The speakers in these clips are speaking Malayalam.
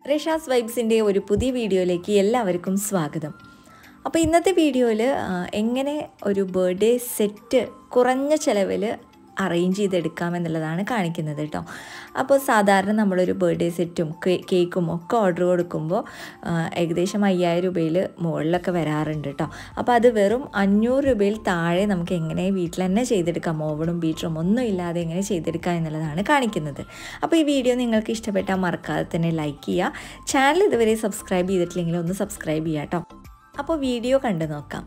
റിഷാസ് വൈബ്സിൻ്റെ ഒരു പുതിയ വീഡിയോയിലേക്ക് എല്ലാവർക്കും സ്വാഗതം അപ്പോൾ ഇന്നത്തെ വീഡിയോയിൽ എങ്ങനെ ഒരു ബർത്ത്ഡേ സെറ്റ് കുറഞ്ഞ ചിലവിൽ അറേഞ്ച് ചെയ്തെടുക്കാം എന്നുള്ളതാണ് കാണിക്കുന്നത് കേട്ടോ അപ്പോൾ സാധാരണ നമ്മളൊരു ബർത്ത്ഡേ സെറ്റും കേക്കും ഒക്കെ ഓർഡർ കൊടുക്കുമ്പോൾ ആ, ഏകദേശം അയ്യായിരം രൂപയിൽ മുകളിലൊക്കെ വരാറുണ്ട് കേട്ടോ അപ്പോൾ അത് വെറും അഞ്ഞൂറ് രൂപയിൽ താഴെ നമുക്ക് എങ്ങനെ വീട്ടിൽ തന്നെ ചെയ്തെടുക്കാം ഓവണും ബീറ്ററും ഒന്നും ഇല്ലാതെ എങ്ങനെ ചെയ്തെടുക്കാം എന്നുള്ളതാണ് കാണിക്കുന്നത് അപ്പോൾ ഈ വീഡിയോ നിങ്ങൾക്ക് ഇഷ്ടപ്പെട്ടാൽ മറക്കാതെ തന്നെ ലൈക്ക് ചെയ്യുക ചാനൽ ഇതുവരെ സബ്സ്ക്രൈബ് ചെയ്തിട്ടില്ലെങ്കിൽ ഒന്ന് സബ്സ്ക്രൈബ് ചെയ്യുക കേട്ടോ അപ്പോൾ വീഡിയോ കണ്ടു നോക്കാം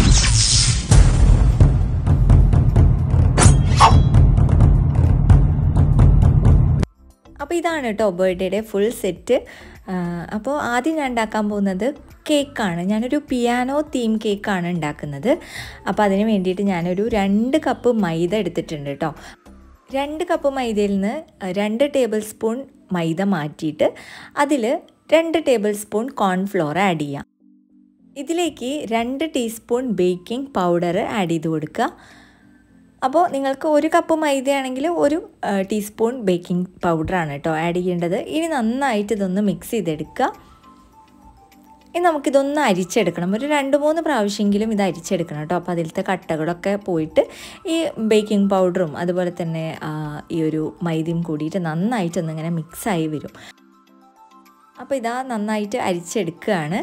അപ്പോൾ ഇതാണ് കേട്ടോ ബർത്ത്ഡേയുടെ ഫുൾ സെറ്റ് അപ്പോൾ ആദ്യം ഞാൻ ഉണ്ടാക്കാൻ പോകുന്നത് കേക്കാണ് ഞാനൊരു പിയാനോ തീം കേക്കാണ് ഉണ്ടാക്കുന്നത് അപ്പോൾ അതിന് വേണ്ടിയിട്ട് ഞാനൊരു രണ്ട് കപ്പ് മൈദ എടുത്തിട്ടുണ്ട് കേട്ടോ രണ്ട് കപ്പ് മൈദയിൽ നിന്ന് രണ്ട് ടേബിൾ സ്പൂൺ മൈദ മാറ്റിയിട്ട് അതിൽ രണ്ട് ടേബിൾ സ്പൂൺ കോൺഫ്ലോർ ആഡ് ചെയ്യാം ഇതിലേക്ക് രണ്ട് ടീസ്പൂൺ ബേക്കിംഗ് പൗഡർ ആഡ് ചെയ്ത് കൊടുക്കുക അപ്പോൾ നിങ്ങൾക്ക് ഒരു കപ്പ് മൈദയാണെങ്കിൽ ഒരു ആ, ടീസ്പൂൺ ബേക്കിംഗ് പൗഡറാണ് കേട്ടോ ആഡ് ചെയ്യേണ്ടത് ഇനി നന്നായിട്ട് ഇതൊന്ന് മിക്സ് ചെയ്തെടുക്കുക ഇനി നമുക്കിതൊന്ന് അരിച്ചെടുക്കണം ഒരു രണ്ട് മൂന്ന് പ്രാവശ്യമെങ്കിലും ഇത് അരിച്ചെടുക്കണം കേട്ടോ അപ്പോൾ അതിലത്തെ കട്ടകളൊക്കെ പോയിട്ട് ഈ ബേക്കിംഗ് പൗഡറും അതുപോലെ തന്നെ ആ, ഈ ഒരു മൈദയും കൂടിയിട്ട് നന്നായിട്ടൊന്ന് ഇങ്ങനെ മിക്സായി വരും അപ്പോൾ ഇതാ നന്നായിട്ട് അരിച്ചെടുക്കുകയാണ്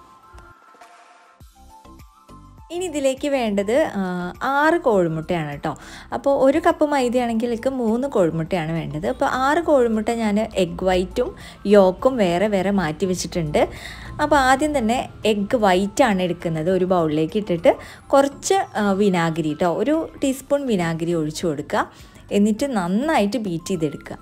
ഇനി ഇതിലേക്ക് വേണ്ടത് ആ, ആറ് കോഴിമുട്ടയാണ് കേട്ടോ അപ്പോൾ ഒരു കപ്പ് മൈദയാണെങ്കിൽ എനിക്ക് മൂന്ന് കോഴിമുട്ടയാണ് വേണ്ടത് അപ്പോൾ ആറ് കോഴിമുട്ട ഞാൻ എഗ് വൈറ്റും യോക്കും വേറെ വേറെ മാറ്റി വെച്ചിട്ടുണ്ട് അപ്പോൾ ആദ്യം തന്നെ എഗ് വൈറ്റാണ് എടുക്കുന്നത് ഒരു ബൗളിലേക്ക് ഇട്ടിട്ട് കുറച്ച് ആ, വിനാഗിരി കേട്ടോ ഒരു ടീസ്പൂൺ വിനാഗിരി ഒഴിച്ചു കൊടുക്കുക എന്നിട്ട് നന്നായിട്ട് ബീറ്റ് ചെയ്തെടുക്കുക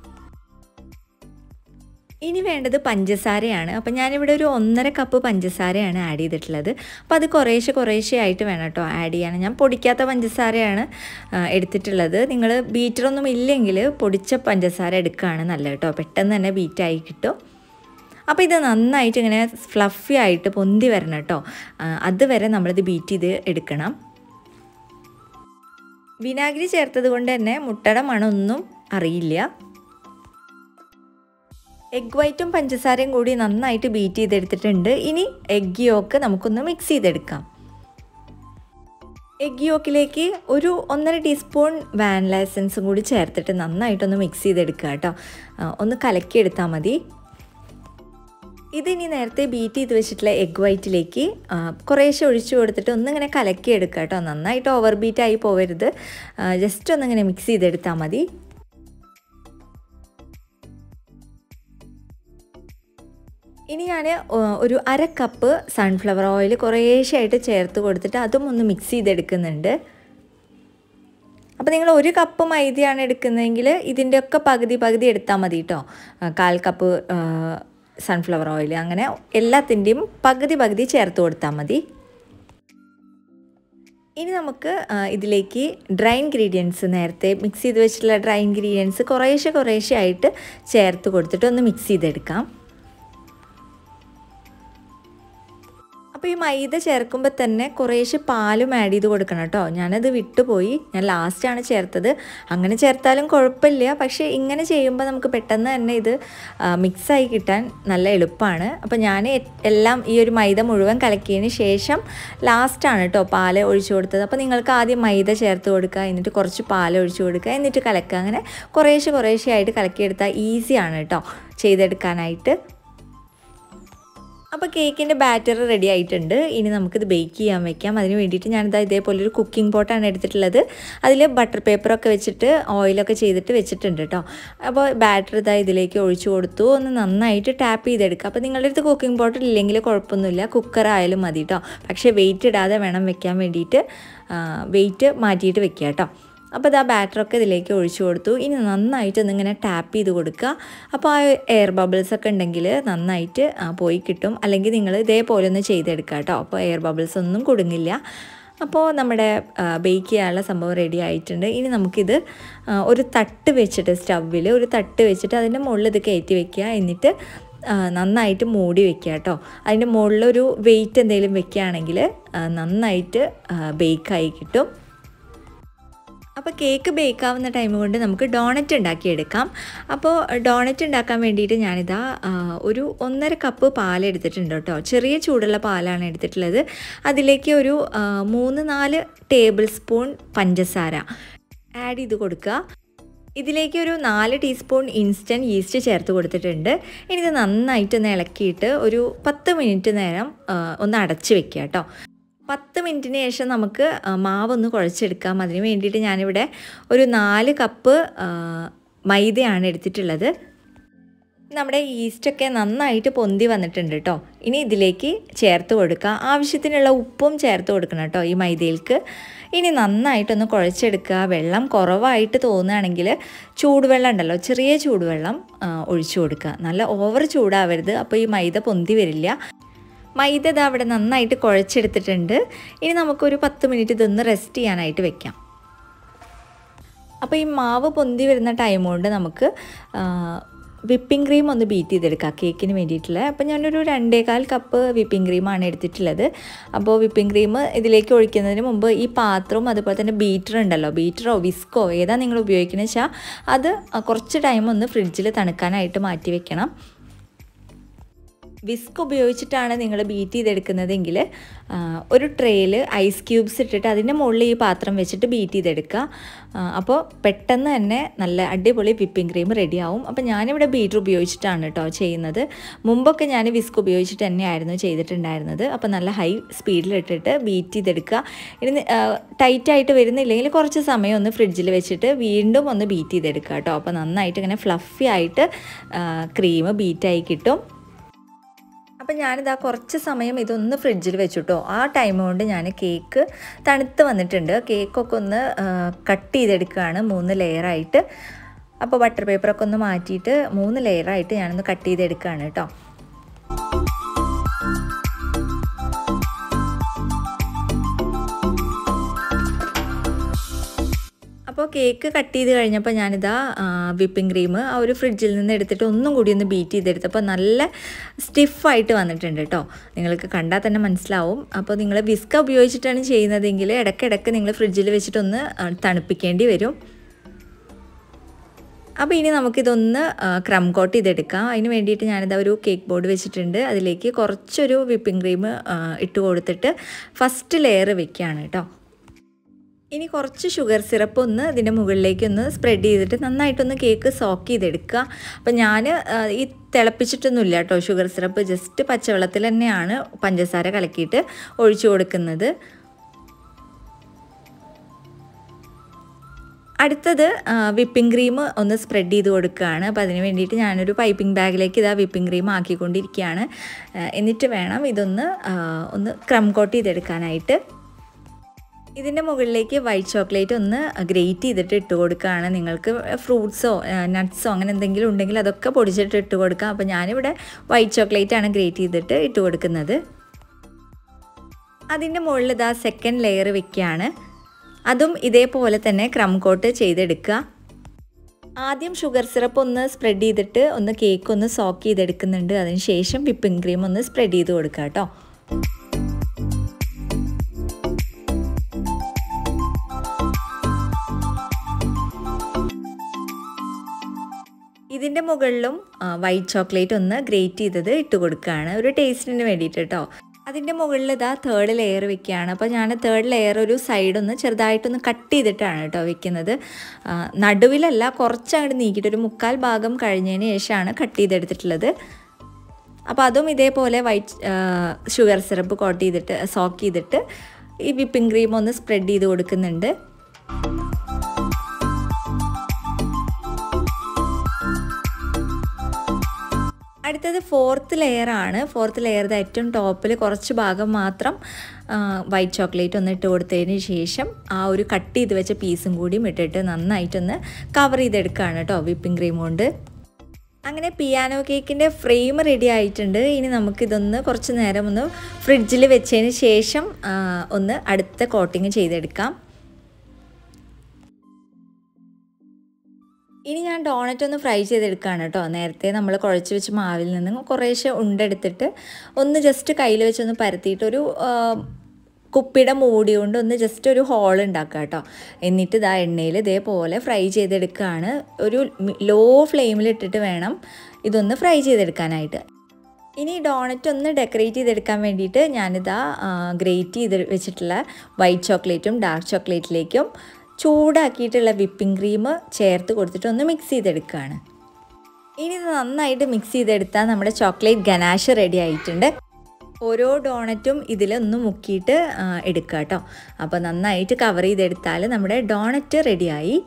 ഇനി വേണ്ടത് പഞ്ചസാരയാണ് അപ്പം ഞാനിവിടെ ഒരു ഒന്നര കപ്പ് പഞ്ചസാരയാണ് ആഡ് ചെയ്തിട്ടുള്ളത് അപ്പോൾ അത് കുറേശ്ശെ കുറേശ്ശെ ആയിട്ട് വേണം കേട്ടോ ആഡ് ചെയ്യാൻ ഞാൻ പൊടിക്കാത്ത പഞ്ചസാരയാണ് ആ, എടുത്തിട്ടുള്ളത് നിങ്ങൾ ബീറ്ററൊന്നും ഇല്ലെങ്കിൽ പൊടിച്ച പഞ്ചസാര എടുക്കുകയാണ് നല്ലത് കേട്ടോ പെട്ടെന്ന് തന്നെ ബീറ്റായി കിട്ടും അപ്പോൾ ഇത് നന്നായിട്ട് ഇങ്ങനെ ഫ്ലഫി ആയിട്ട് പൊന്തി വരണം കേട്ടോ ആ, അതുവരെ നമ്മളിത് ബീറ്റ് ചെയ്ത് എടുക്കണം വിനാഗിരി ചേർത്തത് കൊണ്ട് തന്നെ മുട്ടയുടെ മണമൊന്നും അറിയില്ല എഗ് വൈറ്റും പഞ്ചസാരയും കൂടി നന്നായിട്ട് ബീറ്റ് ചെയ്തെടുത്തിട്ടുണ്ട് ഇനി എഗ് യോക്ക് നമുക്കൊന്ന് മിക്സ് ചെയ്തെടുക്കാം എഗ് യോക്കിലേക്ക് ഒരു ഒന്നര ടീസ്പൂൺ വാനില എസൻസും കൂടി ചേർത്തിട്ട് നന്നായിട്ടൊന്ന് മിക്സ് ചെയ്തെടുക്കുക കേട്ടോ ആ, ഒന്ന് കലക്കിയെടുത്താൽ മതി ഇതിനി നേരത്തെ ബീറ്റ് ചെയ്ത് വെച്ചിട്ടുള്ള എഗ് വൈറ്റിലേക്ക് ആ, കുറേശ്ശെ ഒഴിച്ചു കൊടുത്തിട്ട് ഒന്നിങ്ങനെ കലക്കിയെടുക്കുക കേട്ടോ നന്നായിട്ട് ഓവർ ബീറ്റായി പോവരുത് ജസ്റ്റ് ഒന്നിങ്ങനെ മിക്സ് ചെയ്തെടുത്താൽ മതി ഇനി ഞാൻ ഒരു അര കപ്പ് സൺഫ്ലവർ ഓയിൽ കുറേശ്ശായിട്ട് ചേർത്ത് കൊടുത്തിട്ട് അതും ഒന്ന് മിക്സ് ചെയ്തെടുക്കുന്നുണ്ട് അപ്പോൾ നിങ്ങൾ ഒരു കപ്പ് മൈദയാണ് എടുക്കുന്നതെങ്കിൽ ഇതിൻ്റെയൊക്കെ പകുതി പകുതി എടുത്താൽ മതി കേട്ടോ കാൽ കപ്പ് സൺഫ്ലവർ ഓയിൽ അങ്ങനെ എല്ലാത്തിൻ്റെയും പകുതി പകുതി ചേർത്ത് കൊടുത്താൽ മതി ഇനി നമുക്ക് ആ, ഇതിലേക്ക് ഡ്രൈ ഇൻഗ്രീഡിയൻസ് നേരത്തെ മിക്സ് ചെയ്ത് വെച്ചിട്ടുള്ള ഡ്രൈ ഇൻഗ്രീഡിയൻസ് കുറേശ്ശെ കുറേശ്ശെ ആയിട്ട് ചേർത്ത് കൊടുത്തിട്ട് ഒന്ന് മിക്സ് ചെയ്തെടുക്കാം അപ്പോൾ ഈ മൈദ ചേർക്കുമ്പോൾ തന്നെ കുറേശ്ശെ പാലും ആഡ് ചെയ്ത് കൊടുക്കണം കേട്ടോ ഞാനത് വിട്ടുപോയി ഞാൻ ലാസ്റ്റാണ് ചേർത്തത് അങ്ങനെ ചേർത്താലും കുഴപ്പമില്ല പക്ഷേ ഇങ്ങനെ ചെയ്യുമ്പോൾ നമുക്ക് പെട്ടെന്ന് തന്നെ ഇത് മിക്സായി കിട്ടാൻ നല്ല എളുപ്പമാണ് അപ്പോൾ ഞാൻ എ- എല്ലാം ഈ ഒരു മൈദ മുഴുവൻ കലക്കിയതിന് ശേഷം ലാസ്റ്റാണ് കേട്ടോ പാല് ഒഴിച്ചു കൊടുത്തത് അപ്പോൾ നിങ്ങൾക്ക് ആദ്യം മൈദ ചേർത്ത് കൊടുക്കുക എന്നിട്ട് കുറച്ച് പാൽ ഒഴിച്ചു കൊടുക്കുക എന്നിട്ട് കലക്കുക അങ്ങനെ കുറേശ്ശെ കുറേശ്ശെ ആയിട്ട് കലക്കിയെടുത്താൽ ഈസിയാണ് കേട്ടോ ചെയ്തെടുക്കാനായിട്ട് അപ്പോൾ കേക്കിൻ്റെ ബാറ്റർ റെഡി ആയിട്ടുണ്ട് ഇനി നമുക്കിത് ബേക്ക് ചെയ്യാൻ വെക്കാം അതിന് വേണ്ടിയിട്ട് ഞാനിതാ ഇതേപോലെ ഒരു കുക്കിംഗ് പോട്ടാണ് എടുത്തിട്ടുള്ളത് അതിൽ ബട്ടർ പേപ്പറൊക്കെ വെച്ചിട്ട് ഓയിലൊക്കെ ചെയ്തിട്ട് വെച്ചിട്ടുണ്ട് കേട്ടോ അപ്പോൾ ബാറ്റർ ഇതാ ഇതിലേക്ക് ഒഴിച്ചു കൊടുത്തു ഒന്ന് നന്നായിട്ട് ടാപ്പ് ചെയ്തെടുക്കുക അപ്പോൾ നിങ്ങളുടെ അടുത്ത് കുക്കിംഗ് പോട്ട് ഇല്ലെങ്കിൽ കുഴപ്പമൊന്നുമില്ല കുക്കർ ആയാലും മതി കേട്ടോ പക്ഷേ വെയിറ്റ് ഇടാതെ വേണം വെക്കാൻ വേണ്ടിയിട്ട് വെയിറ്റ് മാറ്റിയിട്ട് വെക്കുക കേട്ടോ അപ്പോൾ ഇത് ആ ബാറ്ററൊക്കെ ഇതിലേക്ക് ഒഴിച്ചു കൊടുത്തു ഇനി നന്നായിട്ട് ഒന്നിങ്ങനെ ടാപ്പ് ചെയ്ത് കൊടുക്കുക അപ്പോൾ ആ എയർ ബബിൾസ് ഒക്കെ ഉണ്ടെങ്കിൽ നന്നായിട്ട് ആ, പോയി കിട്ടും അല്ലെങ്കിൽ നിങ്ങൾ ഇതേപോലെ ഒന്ന് ചെയ്തെടുക്കുക കേട്ടോ അപ്പോൾ എയർ ബബിൾസ് ഒന്നും കുടുങ്ങില്ല അപ്പോൾ നമ്മുടെ ബേക്ക് ചെയ്യാനുള്ള സംഭവം റെഡി ആയിട്ടുണ്ട് ഇനി നമുക്കിത് ആ, ഒരു തട്ട് വെച്ചിട്ട് സ്റ്റൗവിൽ ഒരു തട്ട് വെച്ചിട്ട് അതിൻ്റെ മുകളിൽ ഇത് കയറ്റി വെക്കുക എന്നിട്ട് ആ, നന്നായിട്ട് മൂടി വെക്കുക കേട്ടോ അതിൻ്റെ മുകളിലൊരു വെയിറ്റ് എന്തെങ്കിലും വെക്കുകയാണെങ്കിൽ ആ, നന്നായിട്ട് ബേക്കായി കിട്ടും അപ്പോൾ കേക്ക് ബേക്ക് ആവുന്ന ടൈം കൊണ്ട് നമുക്ക് ഡോണറ്റ് ഉണ്ടാക്കിയെടുക്കാം അപ്പോൾ ഡോണറ്റ് ഉണ്ടാക്കാൻ വേണ്ടിയിട്ട് ഞാനിതാ ആ, ഒരു ഒന്നര കപ്പ് പാൽ എടുത്തിട്ടുണ്ട് കേട്ടോ ചെറിയ ചൂടുള്ള പാലാണ് എടുത്തിട്ടുള്ളത് അതിലേക്ക് ഒരു ആ, മൂന്ന് നാല് ടേബിൾ സ്പൂൺ പഞ്ചസാര ആഡ് ചെയ്ത് കൊടുക്കുക ഇതിലേക്ക് ഒരു നാല് ടീസ്പൂൺ ഇൻസ്റ്റൻറ്റ് ഈസ്റ്റ് ചേർത്ത് കൊടുത്തിട്ടുണ്ട് ഇനി ഇത് നന്നായിട്ടൊന്ന് ഇളക്കിയിട്ട് ഒരു പത്ത് മിനിറ്റ് നേരം ആ, ഒന്ന് അടച്ച് വെക്കുക കേട്ടോ പത്ത് മിനിറ്റിന് ശേഷം നമുക്ക് ആ, മാവൊന്ന് കുഴച്ചെടുക്കാം അതിന് വേണ്ടിയിട്ട് ഞാനിവിടെ ഒരു നാല് കപ്പ് ആ, മൈദയാണ് എടുത്തിട്ടുള്ളത് നമ്മുടെ ഈസ്റ്റൊക്കെ നന്നായിട്ട് പൊന്തി വന്നിട്ടുണ്ട് കേട്ടോ ഇനി ഇതിലേക്ക് ചേർത്ത് കൊടുക്കുക ആവശ്യത്തിനുള്ള ഉപ്പും ചേർത്ത് കൊടുക്കണം കേട്ടോ ഈ മൈദയിലേക്ക് ഇനി നന്നായിട്ടൊന്ന് കുഴച്ചെടുക്കുക വെള്ളം കുറവായിട്ട് തോന്നുകയാണെങ്കിൽ ചൂടുവെള്ളം ഉണ്ടല്ലോ ചെറിയ ചൂടുവെള്ളം ആ, ഒഴിച്ചു കൊടുക്കുക നല്ല ഓവർ ചൂടാവരുത് അപ്പോൾ ഈ മൈദ പൊന്തി വരില്ല മൈദ ഇതാ അവിടെ നന്നായിട്ട് കുഴച്ചെടുത്തിട്ടുണ്ട് ഇനി നമുക്കൊരു പത്ത് മിനിറ്റ് ഇതൊന്ന് റെസ്റ്റ് ചെയ്യാനായിട്ട് വെക്കാം അപ്പോൾ ഈ മാവ് പൊന്തി വരുന്ന ടൈം കൊണ്ട് നമുക്ക് വിപ്പിംഗ് ക്രീം ഒന്ന് ബീറ്റ് ചെയ്തെടുക്കാം കേക്കിന് വേണ്ടിയിട്ടുള്ള അപ്പോൾ ഞാനൊരു രണ്ടേകാൽ കപ്പ് വിപ്പിംഗ് ക്രീമാണ് എടുത്തിട്ടുള്ളത് അപ്പോൾ വിപ്പിംഗ് ക്രീം ഇതിലേക്ക് ഒഴിക്കുന്നതിന് മുമ്പ് ഈ പാത്രവും അതുപോലെ തന്നെ ബീറ്റർ ഉണ്ടല്ലോ ബീറ്ററോ വിസ്കോ ഏതാ നിങ്ങൾ ഉപയോഗിക്കുന്നത് വെച്ചാൽ അത് കുറച്ച് ടൈം ഒന്ന് ഫ്രിഡ്ജിൽ തണുക്കാനായിട്ട് മാറ്റി വെക്കണം വിസ്ക് ഉപയോഗിച്ചിട്ടാണ് നിങ്ങൾ ബീറ്റ് ചെയ്തെടുക്കുന്നതെങ്കിൽ ആ, ഒരു ട്രേയിൽ ഐസ് ക്യൂബ്സ് ഇട്ടിട്ട് അതിൻ്റെ മുകളിൽ ഈ പാത്രം വെച്ചിട്ട് ബീറ്റ് ചെയ്തെടുക്കുക ആ, അപ്പോൾ പെട്ടെന്ന് തന്നെ നല്ല അടിപൊളി വിപ്പിംഗ് ക്രീം റെഡിയാവും അപ്പോൾ ഞാനിവിടെ ബീറ്റർ ഉപയോഗിച്ചിട്ടാണ് കേട്ടോ ചെയ്യുന്നത് മുമ്പൊക്കെ ഞാൻ വിസ്ക് ഉപയോഗിച്ചിട്ട് തന്നെയായിരുന്നു ചെയ്തിട്ടുണ്ടായിരുന്നത് അപ്പോൾ നല്ല ഹൈ സ്പീഡിലിട്ടിട്ട് ബീറ്റ് ചെയ്തെടുക്കുക ഇനി ടൈറ്റായിട്ട് വരുന്നില്ലെങ്കിൽ കുറച്ച് സമയം ഒന്ന് ഫ്രിഡ്ജിൽ വെച്ചിട്ട് വീണ്ടും ഒന്ന് ബീറ്റ് ചെയ്തെടുക്കുക കേട്ടോ അപ്പോൾ നന്നായിട്ട് ഇങ്ങനെ ഫ്ലഫി ആയിട്ട് ക്രീം ബീറ്റായി കിട്ടും അപ്പം ഞാനിതാ കുറച്ച് സമയം ഇതൊന്ന് ഫ്രിഡ്ജിൽ വെച്ചിട്ടോ ആ ടൈം കൊണ്ട് ഞാൻ കേക്ക് തണുത്ത് വന്നിട്ടുണ്ട് കേക്കൊക്കെ ഒന്ന് കട്ട് ചെയ്തെടുക്കുകയാണ് മൂന്ന് ലെയറായിട്ട് അപ്പോൾ ബട്ടർ പേപ്പറൊക്കെ ഒന്ന് മാറ്റിയിട്ട് മൂന്ന് ലെയറായിട്ട് ഞാനൊന്ന് കട്ട് ചെയ്തെടുക്കുകയാണ് കേട്ടോ അപ്പോൾ കേക്ക് കട്ട് ചെയ്ത് കഴിഞ്ഞപ്പോൾ ഞാനിതാ വിപ്പിംഗ് ക്രീം ആ ഒരു ഫ്രിഡ്ജിൽ നിന്ന് എടുത്തിട്ട് ഒന്നും കൂടി ഒന്ന് ബീറ്റ് ചെയ്തെടുത്തപ്പോൾ നല്ല സ്റ്റിഫായിട്ട് വന്നിട്ടുണ്ട് കേട്ടോ നിങ്ങൾക്ക് കണ്ടാൽ തന്നെ മനസ്സിലാവും അപ്പോൾ നിങ്ങൾ വിസ്ക ഉപയോഗിച്ചിട്ടാണ് ചെയ്യുന്നതെങ്കിൽ ഇടയ്ക്കിടയ്ക്ക് നിങ്ങൾ ഫ്രിഡ്ജിൽ വെച്ചിട്ടൊന്ന് ആ, തണുപ്പിക്കേണ്ടി വരും അപ്പോൾ ഇനി നമുക്കിതൊന്ന് ക്രം കോട്ട് ചെയ്തെടുക്കാം അതിന് വേണ്ടിയിട്ട് ഞാനിതാ ഒരു കേക്ക് ബോർഡ് വെച്ചിട്ടുണ്ട് അതിലേക്ക് കുറച്ചൊരു വിപ്പിംഗ് ക്രീം ഇട്ട് കൊടുത്തിട്ട് ഫസ്റ്റ് ലെയർ വെക്കുകയാണ് കേട്ടോ ഇനി കുറച്ച് ഷുഗർ സിറപ്പ് ഒന്ന് ഇതിൻ്റെ മുകളിലേക്ക് ഒന്ന് സ്പ്രെഡ് ചെയ്തിട്ട് നന്നായിട്ടൊന്ന് കേക്ക് സോക്ക് ചെയ്തെടുക്കുക അപ്പം ഞാൻ ഈ തിളപ്പിച്ചിട്ടൊന്നുമില്ല കേട്ടോ ഷുഗർ സിറപ്പ് ജസ്റ്റ് പച്ചവെള്ളത്തിൽ തന്നെയാണ് പഞ്ചസാര കലക്കിയിട്ട് ഒഴിച്ചു കൊടുക്കുന്നത് അടുത്തത് വിപ്പിംഗ് ക്രീം ഒന്ന് സ്പ്രെഡ് ചെയ്ത് കൊടുക്കുകയാണ് അപ്പോൾ അതിന് വേണ്ടിയിട്ട് ഞാനൊരു പൈപ്പിംഗ് ബാഗിലേക്ക് ഇതാ വിപ്പിംഗ് ക്രീം ആക്കിക്കൊണ്ടിരിക്കുകയാണ് ആ, എന്നിട്ട് വേണം ഇതൊന്ന് ആ, ഒന്ന് ക്രം കോട്ട് ചെയ്തെടുക്കാനായിട്ട് ഇതിൻ്റെ മുകളിലേക്ക് വൈറ്റ് ചോക്ലേറ്റ് ഒന്ന് ഗ്രേറ്റ് ചെയ്തിട്ട് ഇട്ട് കൊടുക്കുകയാണ് നിങ്ങൾക്ക് ഫ്രൂട്ട്സോ നട്ട്സോ അങ്ങനെ എന്തെങ്കിലും ഉണ്ടെങ്കിൽ അതൊക്കെ പൊടിച്ചിട്ട് ഇട്ട് കൊടുക്കാം അപ്പോൾ ഞാനിവിടെ വൈറ്റ് ചോക്ലേറ്റ് ആണ് ഗ്രേറ്റ് ചെയ്തിട്ട് ഇട്ട് കൊടുക്കുന്നത് അതിൻ്റെ മുകളിൽ ഇതാ സെക്കൻഡ് ലെയർ വെക്കുകയാണ് അതും ഇതേപോലെ തന്നെ ക്രം കോട്ട് ചെയ്തെടുക്കുക ആദ്യം ഷുഗർ സിറപ്പ് ഒന്ന് സ്പ്രെഡ് ചെയ്തിട്ട് ഒന്ന് കേക്ക് ഒന്ന് സോക്ക് ചെയ്തെടുക്കുന്നുണ്ട് അതിന് ശേഷം വിപ്പിംഗ് ക്രീം ഒന്ന് സ്പ്രെഡ് ചെയ്ത് കൊടുക്കുക കേട്ടോ ഇതിൻ്റെ മുകളിലും വൈറ്റ് ചോക്ലേറ്റ് ഒന്ന് ഗ്രേറ്റ് ചെയ്തത് ഇട്ട് കൊടുക്കുകയാണ് ഒരു ടേസ്റ്റിന് വേണ്ടിയിട്ട് കേട്ടോ അതിൻ്റെ മുകളിൽ ഇതാ തേർഡ് ലെയർ വെക്കുകയാണ് അപ്പോൾ ഞാൻ തേർഡ് ലെയർ ഒരു സൈഡ് ഒന്ന് ചെറുതായിട്ടൊന്ന് കട്ട് ചെയ്തിട്ടാണ് കേട്ടോ വെക്കുന്നത് ആ, നടുവിലല്ല കുറച്ച് അങ്ങോട്ട് നീക്കിയിട്ട് ഒരു മുക്കാൽ ഭാഗം കഴിഞ്ഞതിന് ശേഷമാണ് കട്ട് ചെയ്തെടുത്തിട്ടുള്ളത് അപ്പോൾ അതും ഇതേപോലെ വൈറ്റ് ഷുഗർ സിറപ്പ് കോട്ട് ചെയ്തിട്ട് സോക്ക് ചെയ്തിട്ട് ഈ വിപ്പിംഗ് ക്രീം ഒന്ന് സ്പ്രെഡ് ചെയ്ത് കൊടുക്കുന്നുണ്ട് അടുത്തത് ഫോർത്ത് ലെയർ ആണ് ഫോർത്ത് ലെയറുടെ ഏറ്റവും ടോപ്പിൽ കുറച്ച് ഭാഗം മാത്രം വൈറ്റ് ചോക്ലേറ്റ് ഒന്ന് ഇട്ട് കൊടുത്തതിന് ശേഷം ആ ഒരു കട്ട് ചെയ്ത് വെച്ച പീസും കൂടിയും ഇട്ടിട്ട് നന്നായിട്ടൊന്ന് കവർ ചെയ്തെടുക്കുകയാണ് കേട്ടോ വിപ്പിംഗ് ക്രീം കൊണ്ട് അങ്ങനെ പിയാനോ കേക്കിൻ്റെ ഫ്രെയിം റെഡി ആയിട്ടുണ്ട് ഇനി നമുക്കിതൊന്ന് കുറച്ച് നേരം ഒന്ന് ഫ്രിഡ്ജിൽ വെച്ചതിന് ശേഷം ആ, ഒന്ന് അടുത്ത കോട്ടിങ് ചെയ്തെടുക്കാം ഇനി ഞാൻ ഡോണറ്റ് ഒന്ന് ഫ്രൈ ചെയ്തെടുക്കുകയാണ് കേട്ടോ നേരത്തെ നമ്മൾ കുഴച്ച് വെച്ച് മാവിൽ നിന്ന് കുറേശ്ശെ ഉണ്ടെടുത്തിട്ട് ഒന്ന് ജസ്റ്റ് കയ്യിൽ വെച്ചൊന്ന് പരത്തിയിട്ട് ഒരു ആ, കുപ്പിയുടെ മൂടി കൊണ്ട് ഒന്ന് ജസ്റ്റ് ഒരു ഹോൾ ഉണ്ടാക്കുക കേട്ടോ എന്നിട്ട് ഇതാ എണ്ണയിൽ ഇതേപോലെ ഫ്രൈ ചെയ്തെടുക്കുകയാണ് ഒരു ലോ ഫ്ലെയിമിലിട്ടിട്ട് വേണം ഇതൊന്ന് ഫ്രൈ ചെയ്തെടുക്കാനായിട്ട് ഇനി ഡോണറ്റ് ഒന്ന് ഡെക്കറേറ്റ് ചെയ്തെടുക്കാൻ വേണ്ടിയിട്ട് ഞാനിതാ ഗ്രേറ്റ് ചെയ്ത് വെച്ചിട്ടുള്ള വൈറ്റ് ചോക്ലേറ്റും ഡാർക്ക് ചോക്ലേറ്റിലേക്കും ചൂടാക്കിയിട്ടുള്ള വിപ്പിംഗ് ക്രീം ചേർത്ത് കൊടുത്തിട്ട് ഒന്ന് മിക്സ് ചെയ്തെടുക്കുകയാണ് ഇനി ഇത് നന്നായിട്ട് മിക്സ് ചെയ്തെടുത്താൽ നമ്മുടെ ചോക്ലേറ്റ് ഗനാഷ് റെഡി ആയിട്ടുണ്ട് ഓരോ ഡോണറ്റും ഇതിലൊന്ന് മുക്കിയിട്ട് എടുക്കുക കേട്ടോ അപ്പോൾ നന്നായിട്ട് കവർ ചെയ്തെടുത്താൽ നമ്മുടെ ഡോണറ്റ് റെഡിയായി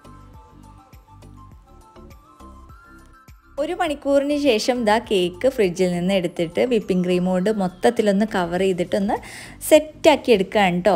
ഒരു മണിക്കൂറിന് ശേഷം ഇതാ കേക്ക് ഫ്രിഡ്ജിൽ നിന്ന് എടുത്തിട്ട് വിപ്പിംഗ് ക്രീം കൊണ്ട് മൊത്തത്തിലൊന്ന് കവർ ചെയ്തിട്ടൊന്ന് സെറ്റാക്കി എടുക്കുകയാണ് കേട്ടോ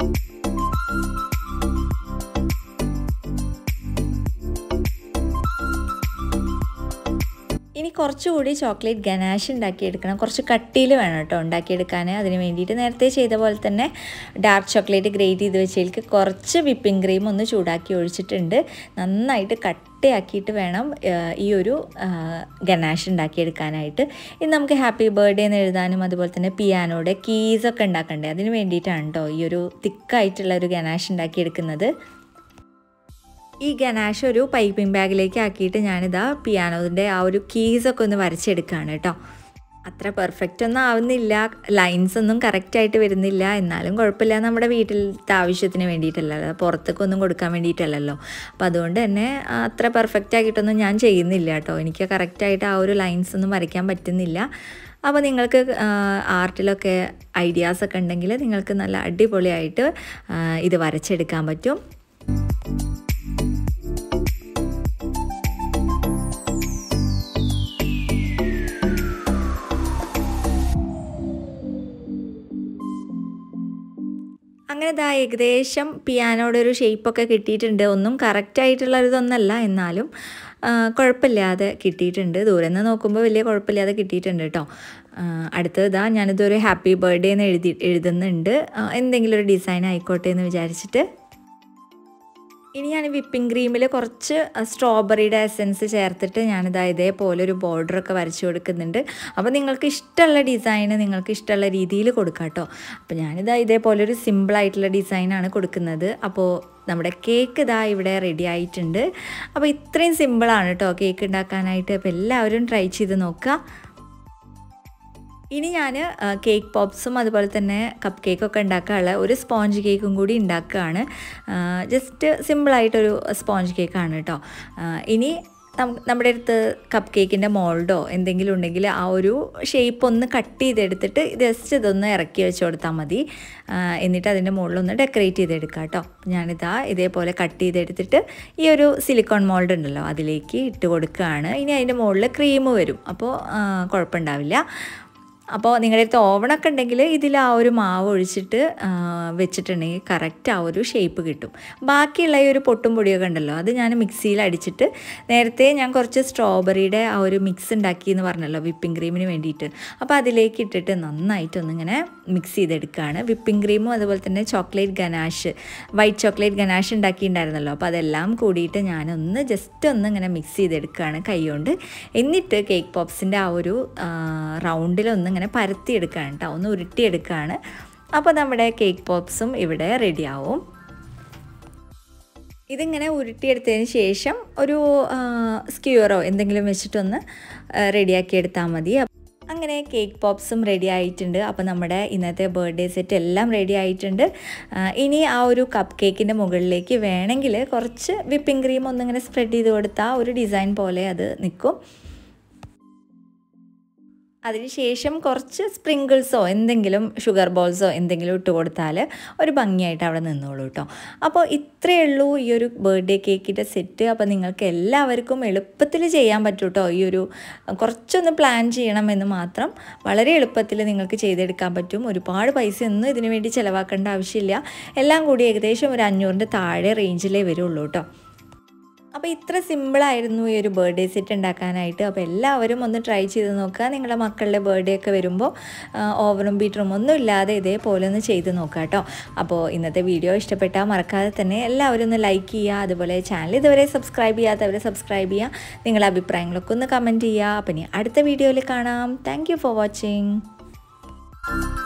ഇനി കുറച്ചുകൂടി ചോക്ലേറ്റ് ഗനാഷ് ഉണ്ടാക്കിയെടുക്കണം കുറച്ച് കട്ടിയിൽ വേണം കേട്ടോ ഉണ്ടാക്കിയെടുക്കാൻ അതിന് വേണ്ടിയിട്ട് നേരത്തെ ചെയ്ത പോലെ തന്നെ ഡാർക്ക് ചോക്ലേറ്റ് ഗ്രേറ്റ് ചെയ്ത് വെച്ചതിലേക്ക് കുറച്ച് വിപ്പിംഗ് ക്രീം ഒന്ന് ചൂടാക്കി ഒഴിച്ചിട്ടുണ്ട് നന്നായിട്ട് കട്ടയാക്കിയിട്ട് വേണം ഈ ഒരു ഗനാഷ് ഉണ്ടാക്കിയെടുക്കാനായിട്ട് ഇനി നമുക്ക് ഹാപ്പി ബർത്ത്ഡേ എന്ന് എഴുതാനും അതുപോലെ തന്നെ പിയാനോയുടെ കീസൊക്കെ ഉണ്ടാക്കണ്ടേ അതിന് വേണ്ടിയിട്ടാണ് കേട്ടോ ഈ ഒരു തിക്കായിട്ടുള്ള ഒരു ഗനാഷ് ഉണ്ടാക്കിയെടുക്കുന്നത് ഈ ഗനാഷ് ഒരു പൈപ്പിംഗ് ബാഗിലേക്ക് ആക്കിയിട്ട് ഞാനിതാ പിയാനോതിൻ്റെ ആ ഒരു കീസൊക്കെ ഒന്ന് വരച്ചെടുക്കുകയാണ് കേട്ടോ അത്ര പെർഫെക്റ്റ് ഒന്നും ആവുന്നില്ല ലൈൻസ് ഒന്നും കറക്റ്റായിട്ട് വരുന്നില്ല എന്നാലും കുഴപ്പമില്ല നമ്മുടെ വീട്ടിലത്തെ ആവശ്യത്തിന് വേണ്ടിയിട്ടല്ലല്ലോ പുറത്തേക്കൊന്നും കൊടുക്കാൻ വേണ്ടിയിട്ടല്ലല്ലോ അപ്പോൾ അതുകൊണ്ട് തന്നെ അത്ര പെർഫെക്റ്റ് ആക്കിയിട്ടൊന്നും ഞാൻ ചെയ്യുന്നില്ല കേട്ടോ എനിക്ക് കറക്റ്റായിട്ട് ആ ഒരു ലൈൻസ് ഒന്നും വരയ്ക്കാൻ പറ്റുന്നില്ല അപ്പോൾ നിങ്ങൾക്ക് ആർട്ടിലൊക്കെ ഐഡിയാസൊക്കെ ഉണ്ടെങ്കിൽ നിങ്ങൾക്ക് നല്ല അടിപൊളിയായിട്ട് ഇത് വരച്ചെടുക്കാൻ പറ്റും അങ്ങനെ ഇതാ ഏകദേശം പിയാനോയുടെ ഒരു ഷേപ്പൊക്കെ കിട്ടിയിട്ടുണ്ട് ഒന്നും കറക്റ്റായിട്ടുള്ളതൊന്നല്ല എന്നാലും കുഴപ്പമില്ലാതെ കിട്ടിയിട്ടുണ്ട് ദൂരെ നിന്ന് നോക്കുമ്പോൾ വലിയ കുഴപ്പമില്ലാതെ കിട്ടിയിട്ടുണ്ട് കേട്ടോ അടുത്തത് ഇതാ ഞാനിതൊരു ഹാപ്പി ബർത്ത്ഡേ എന്ന് എഴുതി എഴുതുന്നുണ്ട് എന്തെങ്കിലും ഒരു ഡിസൈൻ ആയിക്കോട്ടെ എന്ന് വിചാരിച്ചിട്ട് ഇനി ഞാൻ വിപ്പിംഗ് ക്രീമിൽ കുറച്ച് സ്ട്രോബെറിയുടെ എസൻസ് ചേർത്തിട്ട് ഞാനിതാ ഇതേപോലെ ഒരു ബോർഡറൊക്കെ വരച്ചു കൊടുക്കുന്നുണ്ട് അപ്പോൾ നിങ്ങൾക്ക് ഇഷ്ടമുള്ള ഡിസൈന് നിങ്ങൾക്ക് ഇഷ്ടമുള്ള രീതിയിൽ കൊടുക്കാം കേട്ടോ അപ്പോൾ ഞാനിതാ ഇതേപോലെ ഒരു സിമ്പിളായിട്ടുള്ള ഡിസൈനാണ് കൊടുക്കുന്നത് അപ്പോൾ നമ്മുടെ കേക്ക് ഇതാ ഇവിടെ റെഡി ആയിട്ടുണ്ട് അപ്പോൾ ഇത്രയും സിമ്പിളാണ് കേട്ടോ കേക്ക് ഉണ്ടാക്കാനായിട്ട് അപ്പോൾ എല്ലാവരും ട്രൈ ചെയ്ത് നോക്കുക ഇനി ഞാൻ കേക്ക് പോപ്സും അതുപോലെ തന്നെ കപ്പ് കേക്കൊക്കെ ഉണ്ടാക്കാനുള്ള ഒരു സ്പോഞ്ച് കേക്കും കൂടി ഉണ്ടാക്കുകയാണ് ജസ്റ്റ് സിമ്പിളായിട്ടൊരു സ്പോഞ്ച് കേക്കാണ് കേട്ടോ ഇനി നമ്മുടെ അടുത്ത് കപ്പ് കേക്കിൻ്റെ മോൾഡോ എന്തെങ്കിലും ഉണ്ടെങ്കിൽ ആ ഒരു ഷേപ്പ് ഒന്ന് കട്ട് ചെയ്തെടുത്തിട്ട് ജസ്റ്റ് ഇതൊന്ന് ഇറക്കി വെച്ച് കൊടുത്താൽ മതി എന്നിട്ട് അതിൻ്റെ മുകളിലൊന്ന് ഡെക്കറേറ്റ് ചെയ്തെടുക്കുക കേട്ടോ ഞാനിതാ ഇതേപോലെ കട്ട് ചെയ്തെടുത്തിട്ട് ഈ ഒരു സിലിക്കോൺ മോൾഡ് ഉണ്ടല്ലോ അതിലേക്ക് ഇട്ട് കൊടുക്കുകയാണ് ഇനി അതിൻ്റെ മുകളിൽ ക്രീം വരും അപ്പോൾ കുഴപ്പമുണ്ടാവില്ല അപ്പോൾ നിങ്ങളുടെ അടുത്ത് ഓവണൊക്കെ ഉണ്ടെങ്കിൽ ഇതിൽ ആ ഒരു മാവ് ഒഴിച്ചിട്ട് വെച്ചിട്ടുണ്ടെങ്കിൽ കറക്റ്റ് ആ ഒരു ഷേപ്പ് കിട്ടും ബാക്കിയുള്ള ഈ ഒരു പൊട്ടും പൊടിയൊക്കെ ഉണ്ടല്ലോ അത് ഞാൻ മിക്സിയിൽ അടിച്ചിട്ട് നേരത്തെ ഞാൻ കുറച്ച് സ്ട്രോബെറിയുടെ ആ ഒരു മിക്സ് ഉണ്ടാക്കി എന്ന് പറഞ്ഞല്ലോ വിപ്പിംഗ് ക്രീമിന് വേണ്ടിയിട്ട് അപ്പോൾ അതിലേക്ക് ഇട്ടിട്ട് നന്നായിട്ടൊന്നിങ്ങനെ മിക്സ് ചെയ്തെടുക്കുകയാണ് വിപ്പിംഗ് ക്രീമും അതുപോലെ തന്നെ chocolate ganache white chocolate ganache ഉണ്ടാക്കിയിട്ടുണ്ടായിരുന്നല്ലോ അപ്പോൾ അതെല്ലാം കൂടിയിട്ട് ഞാനൊന്ന് ജസ്റ്റ് ഒന്ന് ഇങ്ങനെ മിക്സ് ചെയ്തെടുക്കുകയാണ് കൈകൊണ്ട് എന്നിട്ട് കേക്ക് പോപ്സിൻ്റെ ആ ഒരു റൗണ്ടിലൊന്ന് ഇങ്ങനെ പരത്തിയെടുക്കുകയാണ് കേട്ടോ ഒന്ന് ഉരുട്ടിയെടുക്കുകയാണ് അപ്പോൾ നമ്മുടെ കേക്ക് പോപ്സും ഇവിടെ റെഡിയാവും ഇതിങ്ങനെ ഉരുട്ടിയെടുത്തതിന് ശേഷം ഒരു സ്ക്യൂറോ എന്തെങ്കിലും വെച്ചിട്ടൊന്ന് റെഡിയാക്കി എടുത്താൽ മതി അങ്ങനെ കേക്ക് പോപ്സും റെഡി ആയിട്ടുണ്ട് അപ്പോൾ നമ്മുടെ ഇന്നത്തെ ബർത്ത്ഡേ സെറ്റ് എല്ലാം റെഡി ആയിട്ടുണ്ട് ഇനി ആ ഒരു കപ്പ് കേക്കിൻ്റെ മുകളിലേക്ക് വേണമെങ്കിൽ കുറച്ച് വിപ്പിംഗ് ക്രീം ഒന്നിങ്ങനെ സ്പ്രെഡ് ചെയ്ത് കൊടുത്താൽ ഒരു ഡിസൈൻ പോലെ അത് നിൽക്കും അതിനുശേഷം കുറച്ച് സ്പ്രിങ്കിൾസോ എന്തെങ്കിലും ഷുഗർ ബോൾസോ എന്തെങ്കിലും ഇട്ട് കൊടുത്താൽ ഒരു ഭംഗിയായിട്ട് അവിടെ നിന്നോളൂ കേട്ടോ അപ്പോൾ ഇത്രയേ ഉള്ളൂ ഈ ഒരു ബർത്ത്ഡേ കേക്കിൻ്റെ സെറ്റ് അപ്പോൾ നിങ്ങൾക്ക് എല്ലാവർക്കും എളുപ്പത്തിൽ ചെയ്യാൻ പറ്റും കേട്ടോ ഈ ഒരു കുറച്ചൊന്ന് പ്ലാൻ ചെയ്യണമെന്ന് മാത്രം വളരെ എളുപ്പത്തിൽ നിങ്ങൾക്ക് ചെയ്തെടുക്കാൻ പറ്റും ഒരുപാട് പൈസ ഒന്നും ഇതിനു വേണ്ടി ചിലവാക്കേണ്ട ആവശ്യമില്ല എല്ലാം കൂടി ഏകദേശം ഒരു അഞ്ഞൂറിൻ്റെ താഴെ റേഞ്ചിലേ വരുള്ളൂ കേട്ടോ അപ്പോൾ ഇത്ര സിമ്പിളായിരുന്നു ഈ ഒരു ബർത്ത്ഡേ സെറ്റ് ഉണ്ടാക്കാനായിട്ട് അപ്പോൾ എല്ലാവരും ഒന്ന് ട്രൈ ചെയ്ത് നോക്കുക നിങ്ങളുടെ മക്കളുടെ ബർത്ത്ഡേ ഒക്കെ വരുമ്പോൾ ഓവനും ബീറ്ററും ഒന്നും ഇല്ലാതെ ഇതേപോലെ ഒന്ന് ചെയ്ത് നോക്കുക കേട്ടോ അപ്പോൾ ഇന്നത്തെ വീഡിയോ ഇഷ്ടപ്പെട്ടാൽ മറക്കാതെ തന്നെ എല്ലാവരും ഒന്ന് ലൈക്ക് ചെയ്യുക അതുപോലെ ചാനൽ ഇതുവരെ സബ്സ്ക്രൈബ് ചെയ്യാത്തവരെ സബ്സ്ക്രൈബ് ചെയ്യുക നിങ്ങളുടെ അഭിപ്രായങ്ങളൊക്കെ ഒന്ന് കമൻറ്റ് ചെയ്യുക അപ്പം ഇനി അടുത്ത വീഡിയോയിൽ കാണാം താങ്ക് ഫോർ വാച്ചിങ്